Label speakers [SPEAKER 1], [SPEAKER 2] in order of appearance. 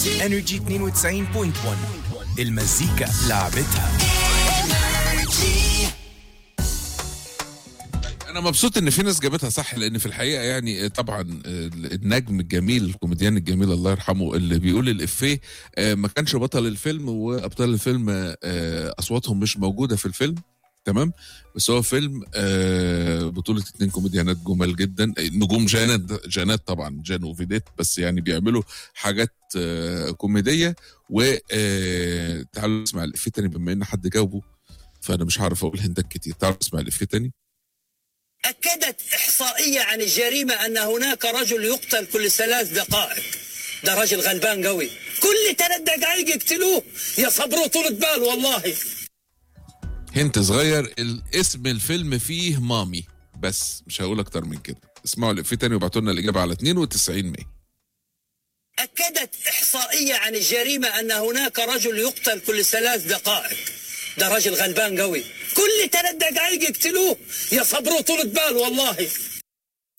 [SPEAKER 1] انرجي 92.1 المزيكا لعبتها
[SPEAKER 2] انا مبسوط ان في ناس جابتها صح لان في الحقيقه يعني طبعا النجم الجميل الكوميديان الجميل الله يرحمه اللي بيقول الافيه آه، ما كانش بطل الفيلم وابطال الفيلم آه، اصواتهم مش موجوده في الفيلم تمام بس هو فيلم آه، بطولة اتنين كوميديانات جمال جدا نجوم جانات جانات طبعا جان وفيديت بس يعني بيعملوا حاجات آه، كوميدية وتعالوا نسمع الإفيه تاني بما إن حد جاوبه فأنا مش هعرف أقول هندك كتير تعالوا نسمع الإفيه تاني
[SPEAKER 3] أكدت إحصائية عن الجريمة أن هناك رجل يقتل كل ثلاث دقائق ده راجل غلبان قوي كل ثلاث دقائق يقتلوه يا صبروا طولة بال والله
[SPEAKER 2] هنت صغير اسم الفيلم فيه مامي بس مش هقول أكتر من كده اسمعوا الإفيه تاني وابعتوا لنا الإجابة على 92 100
[SPEAKER 3] أكدت إحصائية عن الجريمة أن هناك رجل يقتل كل ثلاث دقائق ده راجل غلبان قوي كل ثلاث دقائق يقتلوه يا صبروا طولة بال والله